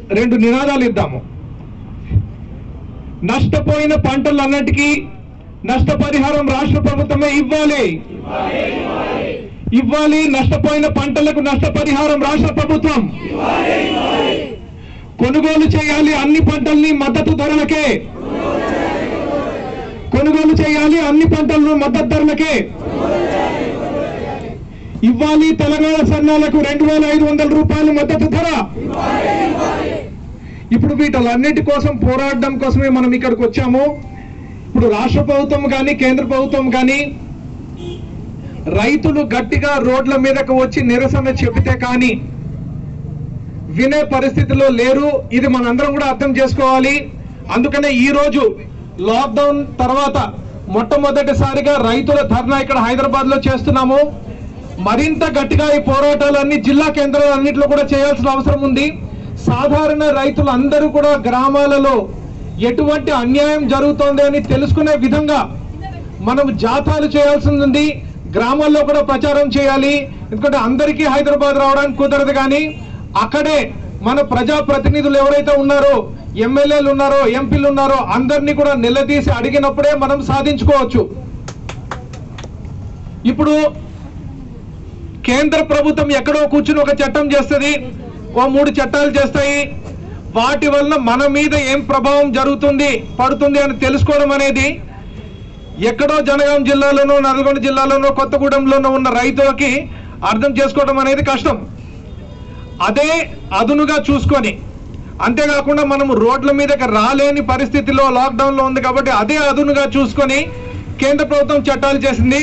రెండు నినాదాలు ఇద్దాము నష్టపోయిన పంటలన్నిటికీ నష్టపరిహారం రాష్ట్ర ప్రభుత్వమే ఇవ్వాలి ఇవ్వాలి నష్టపోయిన పంటలకు నష్టపరిహారం రాష్ట్ర ప్రభుత్వం కొనుగోలు చేయాలి అన్ని పంటల్ని మద్దతు ధరలకే కొనుగోలు చేయాలి అన్ని పంటలను మద్దతు ధరలకే ఇవ్వాలి తెలంగాణ సన్నాలకు రెండు వేల ఐదు వందల రూపాయలు మద్దతు ధర ఇప్పుడు వీటలన్నిటి కోసం పోరాడడం కోసమే మనం ఇక్కడికి వచ్చాము ఇప్పుడు రాష్ట్ర ప్రభుత్వం కానీ కేంద్ర ప్రభుత్వం కానీ రైతులు గట్టిగా రోడ్ల మీదకు వచ్చి నిరసన చెబితే కానీ వినే పరిస్థితిలో లేరు ఇది మనందరం కూడా అర్థం చేసుకోవాలి అందుకనే ఈ రోజు లాక్డౌన్ తర్వాత మొట్టమొదటిసారిగా రైతుల ధర్నా ఇక్కడ హైదరాబాద్ లో చేస్తున్నాము మరింత గట్టిగా ఈ పోరాటాలన్నీ జిల్లా కేంద్రాలన్నింటిలో కూడా చేయాల్సిన అవసరం ఉంది సాధారణ రైతులు అందరూ కూడా గ్రామాలలో ఎటువంటి అన్యాయం జరుగుతోంది అని తెలుసుకునే విధంగా మనం జాతాలు చేయాల్సి ఉంది గ్రామాల్లో కూడా ప్రచారం చేయాలి ఎందుకంటే అందరికీ హైదరాబాద్ రావడానికి కుదరదు కానీ అక్కడే మన ప్రజా ప్రతినిధులు ఎవరైతే ఉన్నారో ఎమ్మెల్యేలు ఉన్నారో ఎంపీలు ఉన్నారో అందరినీ కూడా నిలదీసి అడిగినప్పుడే మనం సాధించుకోవచ్చు ఇప్పుడు కేంద్ర ప్రభుత్వం ఎక్కడో కూర్చుని ఒక చట్టం చేస్తుంది ఓ మూడు చట్టాలు చేస్తాయి వాటి వలన మన మీద ఏం ప్రభావం జరుగుతుంది పడుతుంది అని తెలుసుకోవడం అనేది ఎక్కడో జనగాం జిల్లాలోనో నల్గొండ జిల్లాలోనో కొత్తగూడెంలోనో ఉన్న రైతులకి అర్థం చేసుకోవడం అనేది కష్టం అదే అదునుగా చూసుకొని అంతేకాకుండా మనం రోడ్ల మీదకి రాలేని పరిస్థితిలో లాక్డౌన్ లో ఉంది కాబట్టి అదే అదునుగా చూసుకొని కేంద్ర ప్రభుత్వం చట్టాలు చేసింది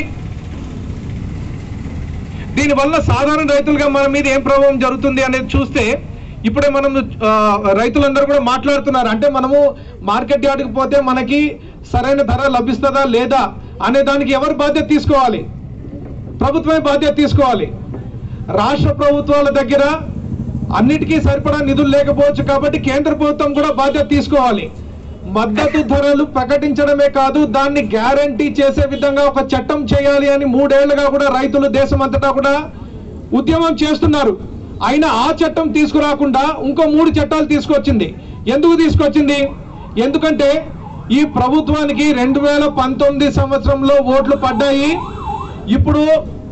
దీనివల్ల సాధారణ రైతులుగా మన మీద ఏం ప్రభావం జరుగుతుంది అనేది చూస్తే ఇప్పుడే మనం ఆ, రైతులందరూ కూడా మాట్లాడుతున్నారు అంటే మనము మార్కెట్ యార్డ్కి పోతే మనకి సరైన ధర లభిస్తుందా లేదా అనే దానికి ఎవరు బాధ్యత తీసుకోవాలి ప్రభుత్వమే బాధ్యత తీసుకోవాలి రాష్ట్ర ప్రభుత్వాల దగ్గర అన్నిటికీ సరిపడా నిధులు లేకపోవచ్చు కాబట్టి కేంద్ర ప్రభుత్వం కూడా బాధ్యత తీసుకోవాలి మద్దతు ధరలు ప్రకటించడమే కాదు దాన్ని గ్యారంటీ చేసే విధంగా ఒక చట్టం చేయాలి అని మూడేళ్లుగా కూడా రైతులు దేశం అంతటా కూడా ఉద్యమం చేస్తున్నారు అయినా ఆ చట్టం తీసుకురాకుండా ఇంకో మూడు చట్టాలు తీసుకొచ్చింది ఎందుకు తీసుకొచ్చింది ఎందుకంటే ఈ ప్రభుత్వానికి రెండు వేల పంతొమ్మిది సంవత్సరంలో ఓట్లు పడ్డాయి ఇప్పుడు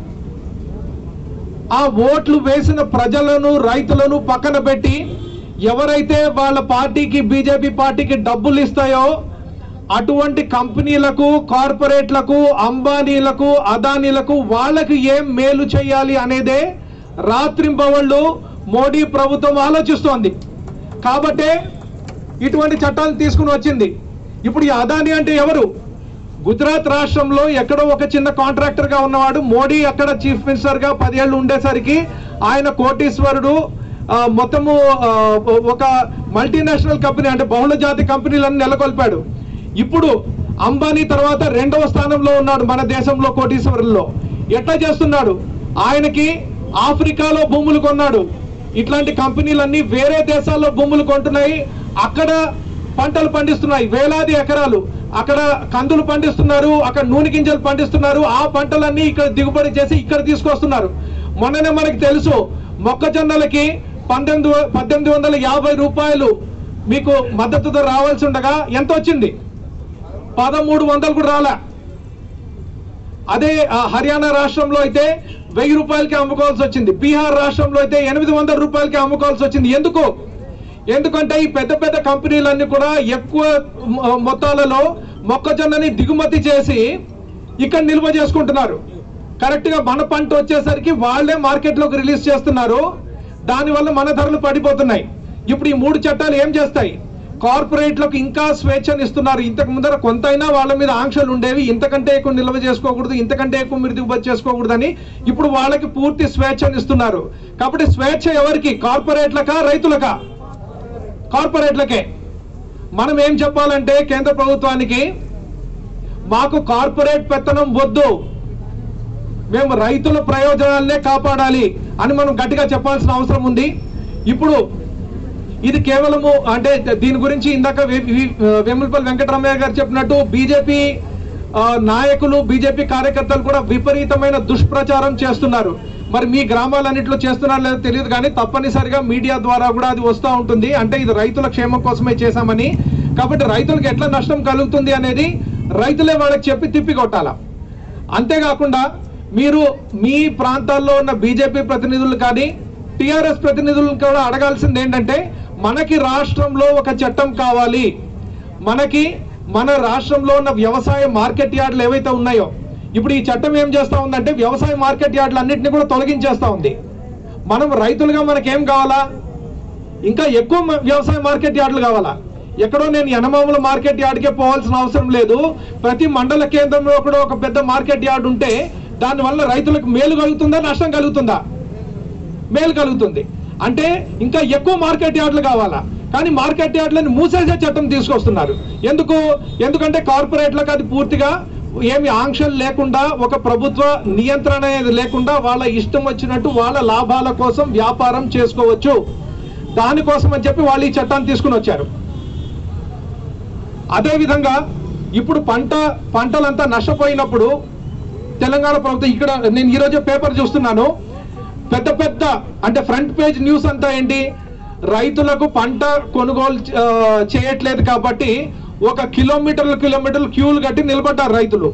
ఆ ఓట్లు వేసిన ప్రజలను రైతులను పక్కన పెట్టి ఎవరైతే వాళ్ళ పార్టీకి బీజేపీ పార్టీకి డబ్బులు ఇస్తాయో అటువంటి కంపెనీలకు కార్పొరేట్లకు అంబానీలకు అదానీలకు వాళ్ళకి ఏం మేలు చేయాలి అనేదే రాత్రింబవళ్ళు మోడీ ప్రభుత్వం ఆలోచిస్తోంది కాబట్టే ఇటువంటి చట్టాలు తీసుకుని వచ్చింది ఇప్పుడు ఈ అదాని అంటే ఎవరు గుజరాత్ రాష్ట్రంలో ఎక్కడో ఒక చిన్న కాంట్రాక్టర్ గా ఉన్నవాడు మోడీ అక్కడ చీఫ్ మినిస్టర్ గా పదేళ్లు ఉండేసరికి ఆయన కోటీశ్వరుడు ఆ, మొత్తము ఆ, ఒక మల్టీనేషనల్ కంపెనీ అంటే బహుళ జాతి కంపెనీలను నెలకొల్పాడు ఇప్పుడు అంబానీ తర్వాత రెండవ స్థానంలో ఉన్నాడు మన దేశంలో కోటీశ్వరుల్లో ఎట్లా చేస్తున్నాడు ఆయనకి ఆఫ్రికాలో భూములు కొన్నాడు ఇట్లాంటి కంపెనీలన్నీ వేరే దేశాల్లో భూములు కొంటున్నాయి అక్కడ పంటలు పండిస్తున్నాయి వేలాది ఎకరాలు అక్కడ కందులు పండిస్తున్నారు అక్కడ నూనె గింజలు పండిస్తున్నారు ఆ పంటలన్నీ ఇక్కడ దిగుబడి చేసి ఇక్కడ తీసుకొస్తున్నారు మొన్ననే మనకి తెలుసు మొక్కజొన్నలకి పద్దెనిమిది వ- పద్దెనిమిది వందల యాభై రూపాయలు మీకు మద్దతు ధర రావాల్సి ఉండగా ఎంత వచ్చింది పదమూడు వందలు కూడా రాలే అదే ఆ, హర్యానా రాష్ట్రంలో అయితే వెయ్యి రూపాయలకి అమ్ముకోవాల్సి వచ్చింది బీహార్ రాష్ట్రంలో అయితే ఎనిమిది వందల రూపాయలకి అమ్ముకోవాల్సి వచ్చింది ఎందుకు ఎందుకంటే ఈ పెద్ద పెద్ద కంపెనీలన్నీ కూడా ఎక్కువ మొ- మొత్తాలలో మొక్కజొన్నని దిగుమతి చేసి ఇక్కడ నిల్వ చేసుకుంటున్నారు కరెక్ట్ గా మన పంట వచ్చేసరికి వాళ్ళే మార్కెట్లోకి రిలీజ్ చేస్తున్నారు దానివల్ల మన ధరలు పడిపోతున్నాయి ఇప్పుడు ఈ మూడు చట్టాలు ఏం చేస్తాయి కార్పొరేట్లకు ఇంకా స్వేచ్ఛను ఇస్తున్నారు ఇంతకు ముందర కొంతైనా వాళ్ళ మీద ఆంక్షలు ఉండేవి ఇంతకంటే ఎక్కువ నిల్వ చేసుకోకూడదు ఇంతకంటే ఎక్కువ మీరు దిగుబడి చేసుకోకూడదని ఇప్పుడు వాళ్ళకి పూర్తి స్వేచ్ఛను ఇస్తున్నారు కాబట్టి స్వేచ్ఛ ఎవరికి కార్పొరేట్లకా రైతులకా కార్పొరేట్లకే మనం ఏం చెప్పాలంటే కేంద్ర ప్రభుత్వానికి మాకు కార్పొరేట్ పెత్తనం వద్దు మేము రైతుల ప్రయోజనాలనే కాపాడాలి అని మనం గట్టిగా చెప్పాల్సిన అవసరం ఉంది ఇప్పుడు ఇది కేవలము అంటే దీని గురించి ఇందాక వే- వి- వేములపల్లి వెంకటరమయ్య గారు చెప్పినట్టు బీజేపీ నాయకులు బీజేపీ కార్యకర్తలు కూడా విపరీతమైన దుష్ప్రచారం చేస్తున్నారు మరి మీ గ్రామాలన్నింటిలో చేస్తున్నారో లేదో తెలియదు కానీ తప్పనిసరిగా మీడియా ద్వారా కూడా అది వస్తూ ఉంటుంది అంటే ఇది రైతుల క్షేమం కోసమే చేశామని కాబట్టి రైతులకు ఎట్లా నష్టం కలుగుతుంది అనేది రైతులే వాళ్ళకి చెప్పి తిప్పి కొట్టాల అంతేకాకుండా మీరు మీ ప్రాంతాల్లో ఉన్న బీజేపీ ప్రతినిధులు కానీ టిఆర్ఎస్ ప్రతినిధులను కూడా అడగాల్సింది ఏంటంటే మనకి రాష్ట్రంలో ఒక చట్టం కావాలి మనకి మన రాష్ట్రంలో ఉన్న వ్యవసాయ మార్కెట్ యార్డులు ఏవైతే ఉన్నాయో ఇప్పుడు ఈ చట్టం ఏం చేస్తా ఉందంటే వ్యవసాయ మార్కెట్ యార్డులు అన్నింటినీ కూడా తొలగించేస్తా ఉంది మనం రైతులుగా మనకేం కావాలా ఇంకా ఎక్కువ మ- వ్యవసాయ మార్కెట్ యార్డులు కావాలా ఎక్కడో నేను యనమాముల మార్కెట్ యార్డ్కే పోవాల్సిన అవసరం లేదు ప్రతి మండల కేంద్రంలో కూడా ఒక పెద్ద మార్కెట్ యార్డ్ ఉంటే దానివల్ల రైతులకు మేలు కలుగుతుందా నష్టం కలుగుతుందా మేలు కలుగుతుంది అంటే ఇంకా ఎక్కువ మార్కెట్ యార్డులు కావాలా కానీ మార్కెట్ యార్డులను మూసేసే చట్టం తీసుకొస్తున్నారు ఎందుకు ఎందుకంటే కార్పొరేట్లకు అది పూర్తిగా ఏమి ఆంక్షలు లేకుండా ఒక ప్రభుత్వ నియంత్రణ అనేది లేకుండా వాళ్ళ ఇష్టం వచ్చినట్టు వాళ్ళ లాభాల కోసం వ్యాపారం చేసుకోవచ్చు దానికోసం అని చెప్పి వాళ్ళు ఈ చట్టాన్ని తీసుకుని వచ్చారు అదే విధంగా ఇప్పుడు పంట పంటలంతా నష్టపోయినప్పుడు తెలంగాణ ప్రభుత్వం ఇక్కడ నేను ఈరోజు పేపర్ చూస్తున్నాను పెద్ద పెద్ద అంటే ఫ్రంట్ పేజ్ న్యూస్ అంతా ఏంటి రైతులకు పంట కొనుగోలు ఆ, చేయట్లేదు కాబట్టి ఒక కిలోమీటర్ల కిలోమీటర్లు క్యూలు కట్టి నిలబడ్డారు రైతులు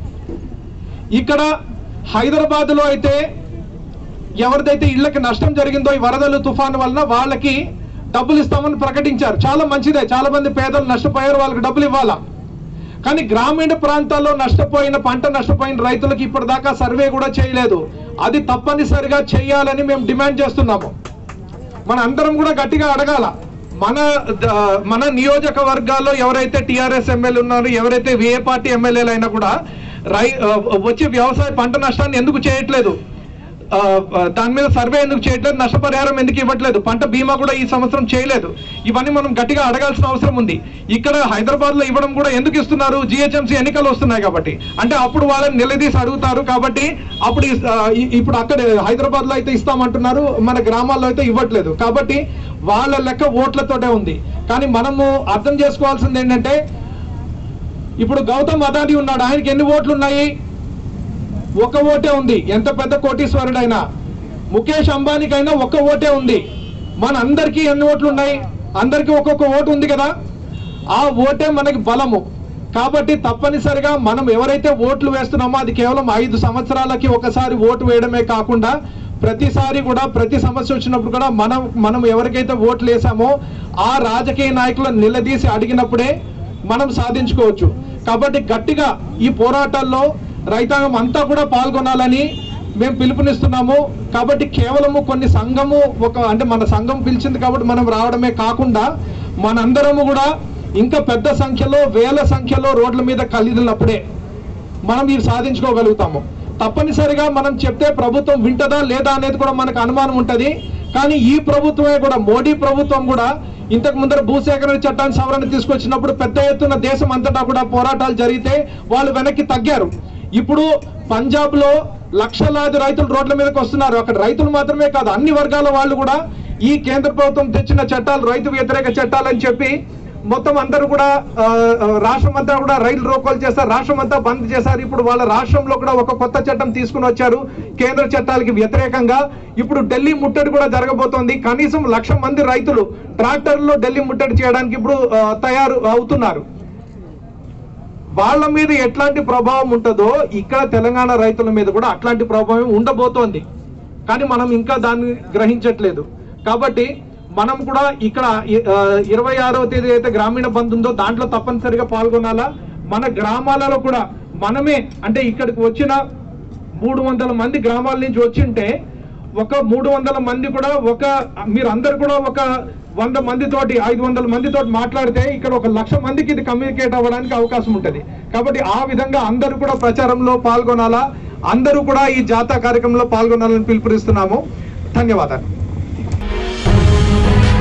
ఇక్కడ హైదరాబాద్ లో అయితే ఎవరిదైతే ఇళ్లకి నష్టం జరిగిందో ఈ వరదలు తుఫాను వలన వాళ్ళకి డబ్బులు ఇస్తామని ప్రకటించారు చాలా మంచిదే చాలా మంది పేదలు నష్టపోయారు వాళ్ళకి డబ్బులు ఇవ్వాలా కానీ గ్రామీణ ప్రాంతాల్లో నష్టపోయిన పంట నష్టపోయిన రైతులకు ఇప్పటిదాకా సర్వే కూడా చేయలేదు అది తప్పనిసరిగా చేయాలని మేము డిమాండ్ చేస్తున్నాము మన అందరం కూడా గట్టిగా అడగాల మన ద- మన నియోజకవర్గాల్లో ఎవరైతే టిఆర్ఎస్ ఎమ్మెల్యే ఉన్నారో ఎవరైతే ఏ పార్టీ ఎమ్మెల్యేలు అయినా కూడా రై ఆ, వచ్చి వ్యవసాయ పంట నష్టాన్ని ఎందుకు చేయట్లేదు ఆ, ఆ, దాని మీద సర్వే ఎందుకు చేయట్లేదు నష్టపరిహారం ఎందుకు ఇవ్వట్లేదు పంట బీమా కూడా ఈ సంవత్సరం చేయలేదు ఇవన్నీ మనం గట్టిగా అడగాల్సిన అవసరం ఉంది ఇక్కడ హైదరాబాద్ లో ఇవ్వడం కూడా ఎందుకు ఇస్తున్నారు జిహెచ్ఎంసీ ఎన్నికలు వస్తున్నాయి కాబట్టి అంటే అప్పుడు వాళ్ళని నిలదీసి అడుగుతారు కాబట్టి అప్పుడు ఇస్- ఆ, ఇ- ఇప్పుడు అక్కడ హైదరాబాద్ లో అయితే ఇస్తామంటున్నారు మన గ్రామాల్లో అయితే ఇవ్వట్లేదు కాబట్టి వాళ్ళ లెక్క ఓట్లతోటే ఉంది కానీ మనము అర్థం చేసుకోవాల్సింది ఏంటంటే ఇప్పుడు గౌతమ్ అదాని ఉన్నాడు ఆయనకి ఎన్ని ఓట్లు ఉన్నాయి ఒక ఓటే ఉంది ఎంత పెద్ద కోటీశ్వరుడైనా ముఖేష్ అంబానీకైనా ఒక్క ఓటే ఉంది మన అందరికీ ఎన్ని ఓట్లు ఉన్నాయి అందరికీ ఒక్కొక్క ఓటు ఉంది కదా ఆ ఓటే మనకి బలము కాబట్టి తప్పనిసరిగా మనం ఎవరైతే ఓట్లు వేస్తున్నామో అది కేవలం ఐదు సంవత్సరాలకి ఒకసారి ఓటు వేయడమే కాకుండా ప్రతిసారి కూడా ప్రతి సమస్య వచ్చినప్పుడు కూడా మనం మనం ఎవరికైతే ఓట్లు వేసామో ఆ రాజకీయ నాయకులను నిలదీసి అడిగినప్పుడే మనం సాధించుకోవచ్చు కాబట్టి గట్టిగా ఈ పోరాటాల్లో రైతాంగం అంతా కూడా పాల్గొనాలని మేము పిలుపునిస్తున్నాము కాబట్టి కేవలము కొన్ని సంఘము ఒక అంటే మన సంఘం పిలిచింది కాబట్టి మనం రావడమే కాకుండా మనందరము కూడా ఇంకా పెద్ద సంఖ్యలో వేల సంఖ్యలో రోడ్ల మీద కలిదినప్పుడే మనం ఇది సాధించుకోగలుగుతాము తప్పనిసరిగా మనం చెప్తే ప్రభుత్వం వింటదా లేదా అనేది కూడా మనకు అనుమానం ఉంటది కానీ ఈ ప్రభుత్వమే కూడా మోడీ ప్రభుత్వం కూడా ఇంతకు ముందర భూసేకరణ చట్టాన్ని సవరణ తీసుకొచ్చినప్పుడు పెద్ద ఎత్తున దేశం అంతటా కూడా పోరాటాలు జరిగితే వాళ్ళు వెనక్కి తగ్గారు ఇప్పుడు పంజాబ్ లో లక్షలాది రైతులు రోడ్ల మీదకి వస్తున్నారు అక్కడ రైతులు మాత్రమే కాదు అన్ని వర్గాల వాళ్ళు కూడా ఈ కేంద్ర ప్రభుత్వం తెచ్చిన చట్టాలు రైతు వ్యతిరేక చట్టాలని చెప్పి మొత్తం అందరూ కూడా ఆ, ఆ, రాష్ట్రం అంతా కూడా రైలు రోకోలు చేస్తారు రాష్ట్రం అంతా బంద్ చేశారు ఇప్పుడు వాళ్ళ రాష్ట్రంలో కూడా ఒక కొత్త చట్టం తీసుకుని వచ్చారు కేంద్ర చట్టాలకి వ్యతిరేకంగా ఇప్పుడు ఢిల్లీ ముట్టడి కూడా జరగబోతోంది కనీసం లక్ష మంది రైతులు ట్రాక్టర్లో ఢిల్లీ ముట్టడి చేయడానికి ఇప్పుడు ఆ, తయారు అవుతున్నారు వాళ్ళ మీద ఎట్లాంటి ప్రభావం ఉంటుందో ఇక్కడ తెలంగాణ రైతుల మీద కూడా అట్లాంటి ప్రభావం ఉండబోతోంది కానీ మనం ఇంకా దాన్ని గ్రహించట్లేదు కాబట్టి మనం కూడా ఇక్కడ ఇ- ఆ, ఇరవై ఆరవ తేదీ అయితే గ్రామీణ బంద్ ఉందో దాంట్లో తప్పనిసరిగా పాల్గొనాలా మన గ్రామాలలో కూడా మనమే అంటే ఇక్కడికి వచ్చిన మూడు వందల మంది గ్రామాల నుంచి వచ్చింటే ఒక మూడు వందల మంది కూడా ఒక మీరు అందరు కూడా ఒక వంద మందితోటి ఐదు వందల మందితోటి మాట్లాడితే ఇక్కడ ఒక లక్ష మందికి ఇది కమ్యూనికేట్ అవ్వడానికి అవకాశం ఉంటుంది కాబట్టి ఆ విధంగా అందరూ కూడా ప్రచారంలో పాల్గొనాలా అందరూ కూడా ఈ జాతర కార్యక్రమంలో పాల్గొనాలని పిలుపునిస్తున్నాము ధన్యవాదాలు